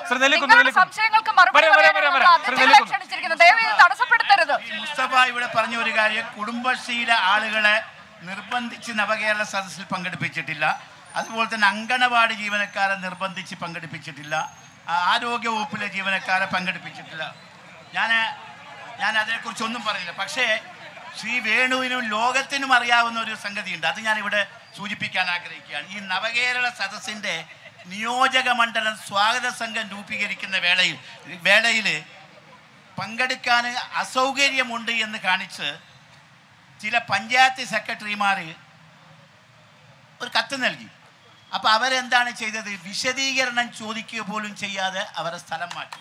ശ്രീ നെല്ലിക്കുന്ന് നിങ്ങളുടെ നെല്ലിക്കുന്ന് സംശയങ്ങൾക്ക് മറുപടി വരാം, വരാം, പറയാനാണ് വരാം, നമ്മൾ ശ്രീ അതിഥികളെ നെല്ലിക്കുന്ന്. ക്ഷണിച്ചിരിക്കുന്നത് ദയവ് ഇത് തടസ്സപ്പെടുത്തരുത് മുസ്തഫ ഇവിടെ പറഞ്ഞ ഒരു കാര്യം കുടുംബശ്രീയിലെ ആളുകളെ നിർബന്ധിച്ച് നവകേരള സദസ്സിൽ പങ്കെടുപ്പിച്ചിട്ടില്ല അതുപോലെ തന്നെ അങ്കണവാടി ജീവനക്കാരെ നിർബന്ധിച്ച് പങ്കെടുപ്പിച്ചിട്ടില്ല ആ- ആരോഗ്യ വകുപ്പിലെ ജീവനക്കാരെ പങ്കെടുപ്പിച്ചിട്ടില്ല ഞാൻ ഞാൻ അതിനെക്കുറിച്ചൊന്നും പറഞ്ഞില്ല പക്ഷേ ശ്രീ വേണുവിനും ലോകത്തിനും അറിയാവുന്ന ഒരു സംഗതിയുണ്ട് അത് ഞാനിവിടെ സൂചിപ്പിക്കാൻ ആഗ്രഹിക്കുകയാണ് ഈ നവകേരള സദസ്സിൻ്റെ നിയോജക മണ്ഡലം സ്വാഗത സംഘം രൂപീകരിക്കുന്ന വേളയിൽ വേളയിൽ പങ്കെടുക്കാൻ അസൗകര്യമുണ്ട് എന്ന് കാണിച്ച് ചില പഞ്ചായത്ത് സെക്രട്ടറിമാർ ഒരു കത്ത് നൽകി അപ്പോൾ അവരെന്താണ് ചെയ്തത് വിശദീകരണം ചോദിക്കുക പോലും ചെയ്യാതെ അവരെ സ്ഥലം മാറ്റി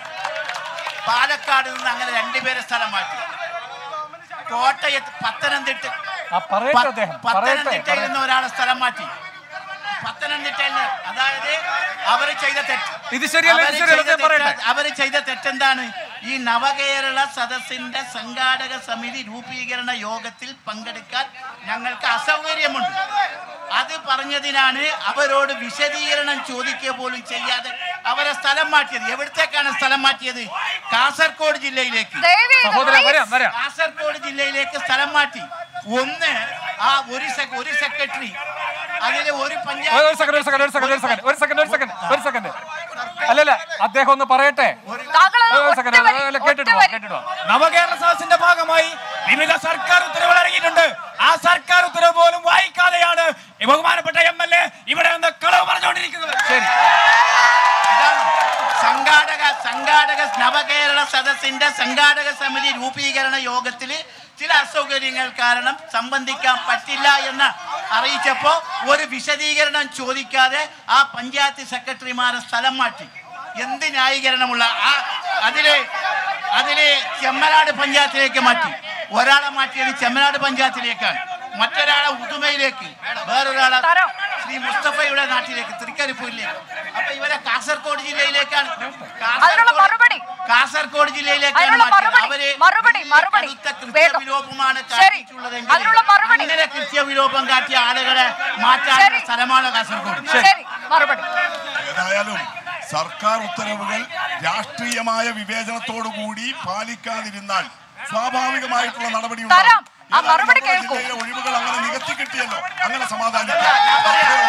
പാലക്കാട് നിന്ന് അങ്ങനെ രണ്ടുപേരെ സ്ഥലം മാറ്റി കോട്ടയത്ത് പത്തനംതിട്ട ആ പറയട്ടെ പ- അദ്ദേഹം പറയട്ടെ പത്തനംതിട്ടയിൽ നിന്ന് ഒരാളെ സ്ഥലം മാറ്റി പത്തനംതിട്ടയിൽ നിന്ന് അതായത് അവർ ചെയ്ത തെറ്റ് ഇത് ശരിയല്ല, ഇത് അവര് ശരിയല്ല, ചെയ്ത ഞാൻ പറയട്ടെ. തെറ്റ് അവർ ചെയ്ത തെറ്റെന്താണ് ഈ നവകേരള സദസ്സിന്റെ സംഘാടക സമിതി രൂപീകരണ യോഗത്തിൽ പങ്കെടുക്കാൻ ഞങ്ങൾക്ക് അസൗകര്യമുണ്ട് അത് പറഞ്ഞതിനാണ് അവരോട് വിശദീകരണം ചോദിക്കുക പോലും ചെയ്യാതെ അവരെ സ്ഥലം മാറ്റിയത് എവിടത്തേക്കാണ് സ്ഥലം മാറ്റിയത് കാസർഗോഡ് ജില്ലയിലേക്ക് ദയവ് ചെയ്ത് സഹോദര please. വരാം വരാം കാസർഗോഡ് ജില്ലയിലേക്ക് സ്ഥലം മാറ്റി ഒന്ന് ആ ഒരു സെ- ഒരു സെക്രട്ടറി അതിലെ ഒരു ഒരു പഞ്ചായത്ത് സെക്കൻഡ് ഒരു സെക്കൻഡ് ഒരു സെക്കൻഡ് ഒരു സെക്കൻഡ് ഒരു സെക്കൻഡ് ഒരു സെക്കൻഡ് ഒരു സെക്കൻഡ് അല്ലല്ല അദ്ദേഹം ഒന്ന് പറയട്ടെ താങ്കൾ ഒരു ഒറ്റ സെക്കൻഡ് വരി, അല്ല, ഒറ്റ കേട്ടിട്ട് പോ, വരി. കേട്ടിട്ട് പോ. നവകേരള സദസ്സിന്റെ ഭാഗമായി വിവിധ സർക്കാർ ഉത്തരവുകൾ ഇറങ്ങിയിട്ടുണ്ട് ആ സർക്കാർ ഉത്തരവ് പോലും വായിക്കാതെയാണ് ഈ ബഹുമാനപ്പെട്ട എം എൽ എ ഇവിടെ നിന്ന് കളവ് പറഞ്ഞുകൊണ്ടിരിക്കുന്നത് ശരി ഇതാണ് സംഘാടക സംഘാടക നവകേരള സദസ്സിന്റെ സംഘാടക സമിതി രൂപീകരണ യോഗത്തിൽ ചില അസൗകര്യങ്ങൾ കാരണം സംബന്ധിക്കാൻ പറ്റില്ല എന്ന് അറിയിച്ചപ്പോൾ ഒരു വിശദീകരണം ചോദിക്കാതെ ആ പഞ്ചായത്ത് സെക്രട്ടറിമാരെ സ്ഥലം മാറ്റി എന്ത് ന്യായീകരണമുള്ള ആ അതില് അതില് ചെമ്മനാട് പഞ്ചായത്തിലേക്ക് മാറ്റി ഒരാളെ മാറ്റിയത് ചെമ്മനാട് പഞ്ചായത്തിലേക്കാണ് മറ്റൊരാളെ ഉദുമയിലേക്ക് വേറൊരാളെ തരാം. ശ്രീ മുസ്തഫയുടെ നാട്ടിലേക്ക് തൃക്കരിപ്പൂരിലേക്ക് അപ്പൊ ഇവരെ കാസർഗോഡ് ജില്ലയിലേക്കാണ് അതിനുള്ള മറുപടി. കാസർഗോഡ് ജില്ലയിലേക്കാണ് അതിനുള്ള മാറ്റിയത്. മറുപടി, അവര് മറുപടി, മറുപടി. കടുത്ത വേഗം. കൃത്യവിലോപമാണ് ശരി. കാട്ടിയിട്ടുള്ളതെങ്കിൽ അതിനുള്ള മറുപടി. അങ്ങനെ കൃത്യവിലോപം കാട്ടിയ ആളുകളെ മാറ്റാനുള്ള ശരി. സ്ഥലമാണ് കാസർഗോഡ് ശരി മറുപടി ഏതായാലും സർക്കാർ ഉത്തരവുകൾ രാഷ്ട്രീയമായ വിവേചനത്തോടു കൂടി പാലിക്കാതിരുന്നാൽ സ്വാഭാവികമായിട്ടുള്ള നടപടി ഉണ്ടാകും. തരാം. ആ ഏതായാലും മറുപടി നമ്മുടെ കേൾക്കൂ. ജില്ലയിലെ ഒഴിവുകൾ അങ്ങനെ നികത്തി കിട്ടിയല്ലോ അങ്ങനെ ഞാൻ സമാധാനിക്കാം പറയാം.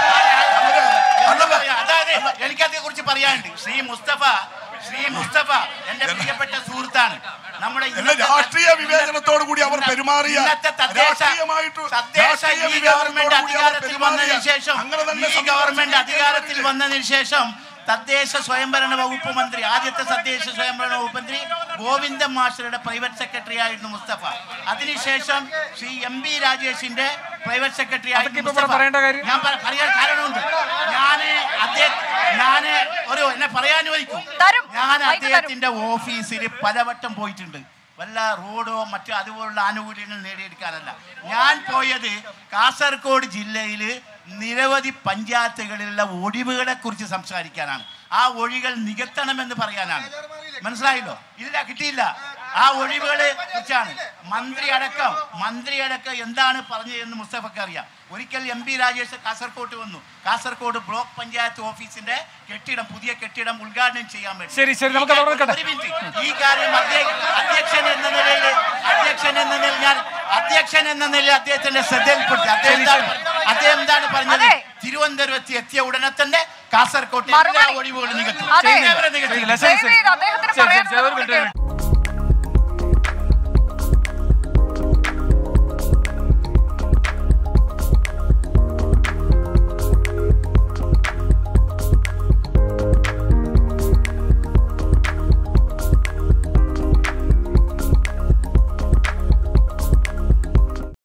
അല്ല, എന്താ പറയാ? അതായത് എനിക്കതിനെ കുറിച്ച് പറയാനുണ്ട് ശ്രീ മുസ്തഫ ശ്രീ മുസ്തഫ എന്റെ പ്രിയപ്പെട്ട സുഹൃത്താണ് നമ്മുടെ അല്ല ഇന്നത്തെ രാഷ്ട്രീയ വിവേചനത്തോടു കൂടി അവർ പെരുമാറിയ ഇന്നത്തെ തദ്ദേശ രാഷ്ട്രീയമായിട്ട് തദ്ദേശ രാഷ്ട്രീയ ഈ ഗവൺമെന്റ് വിവേചനത്തോടു കൂടി അവർ അധികാരത്തിൽ വന്നതിന് പെരുമാറിയ ശേഷം അങ്ങനെ തന്നെ ഈ സംഭവിച്ചു. ഗവൺമെന്റ് അധികാരത്തിൽ വന്നതിന് ശേഷം തദ്ദേശ സ്വയംഭരണ വകുപ്പ് മന്ത്രി ആദ്യത്തെ തദ്ദേശ സ്വയംഭരണ വകുപ്പ് മന്ത്രി ഗോവിന്ദൻ മാസ്റ്ററുടെ പ്രൈവറ്റ് സെക്രട്ടറി ആയിരുന്നു മുസ്തഫ അതിനുശേഷം ശ്രീ എം ബി രാജേഷിന്റെ പ്രൈവറ്റ് സെക്രട്ടറി അതൊക്കെ ആയിരുന്നു ഇപ്പൊ ഇവിടെ മുസ്തഫ. പറയേണ്ട കാര്യം? ഞാൻ പറ- പറയാൻ കാരണമുണ്ട് ഞാന് അദ്ദേഹം ഞാന് ഒരു എന്നെ പറയാൻ അനുവദിക്കും തരും. ഞാൻ മൈക്ക് തരും. അദ്ദേഹത്തിന്റെ ഓഫീസിൽ പലവട്ടം പോയിട്ടുണ്ട് വല്ല റോഡോ മറ്റോ അതുപോലുള്ള ആനുകൂല്യങ്ങൾ നേടിയെടുക്കാനല്ല ഞാൻ പോയത് കാസർഗോഡ് ജില്ലയിൽ നിരവധി പഞ്ചായത്തുകളിലുള്ള ഒഴിവുകളെ കുറിച്ച് സംസാരിക്കാനാണ് ആ ഒഴികൾ നികത്തണമെന്ന് പറയാനാണ് മനസ്സിലായല്ലോ ഇല്ല കിട്ടിയില്ല ആ ഒഴിവുകളെ കുറിച്ചാണ് മന്ത്രി അടക്കം മന്ത്രി അടക്കം എന്താണ് പറഞ്ഞതെന്ന് മുസ്തഫക്ക് അറിയാം ഒരിക്കൽ എം പി രാജേഷ് കാസർഗോഡ് വന്നു കാസർഗോഡ് ബ്ലോക്ക് പഞ്ചായത്ത് ഓഫീസിന്റെ കെട്ടിടം പുതിയ കെട്ടിടം ഉദ്ഘാടനം ചെയ്യാൻ വേണ്ടി ശരി, ശരി, നമുക്ക് അവിടെ നിൽക്കട്ടെ. ഒരു മിനിറ്റ്. ഈ കാര്യം അധ്യ- അധ്യക്ഷൻ എന്ന നിലയിൽ അധ്യക്ഷൻ എന്ന നിലയിൽ ഞാൻ അധ്യക്ഷൻ എന്ന നിലയിൽ അദ്ദേഹത്തിന്റെ ശ്രദ്ധയിൽപ്പെടുത്തി അദ്ദേഹം എന്താണ് അദ്ദേഹം എന്താണ് പറഞ്ഞത് അതെ. തിരുവനന്തപുരത്ത് എത്തിയ ഉടനെ തന്നെ കാസർകോട്ടെ എല്ലാ മറുപടി. ഒഴിവുകളും നികത്തും അതെ. ഇതേവരെ നികത്തിയില്ല. ശരി, ശരി. ദയവ് ചെയ്ത് അദ്ദേഹത്തിന് ശരി, ശരി, പറയാനുള്ള ഒരു മറുപടി മിനിറ്റ്, ഒരു കേൾക്കൂ.